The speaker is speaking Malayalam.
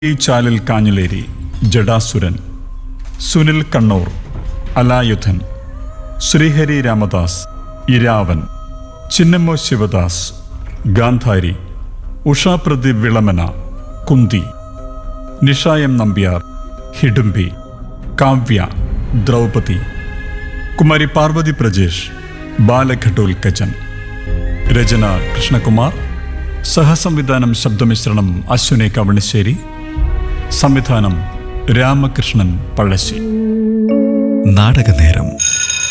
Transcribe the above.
ഈ ചാലിൽ കാഞ്ഞിലേരി ജഡാസുരൻ സുനിൽ കണ്ണൂർ അലായുധൻ ശ്രീഹരി രാമദാസ് ഇരാവൻ ചിന്നമ്മോ ശിവദാസ് ഗാന്ധാരി ഉഷാ പ്രദീപ് വിളമന കുന്തി നിഷായം നമ്പ്യാർ ഹിഡുംബി കാവ്യ ദ്രൗപദി കുമാരി പാർവതി പ്രജേഷ് ബാലഘട്ടോൽക്കച്ചൻ രചന കൃഷ്ണകുമാർ സഹസംവിധാനം ശബ്ദമിശ്രണം അശ്വിനി കവണിശ്ശേരി സംവിധാനം രാമകൃഷ്ണൻ പഴശ്ശി നാടകനേരം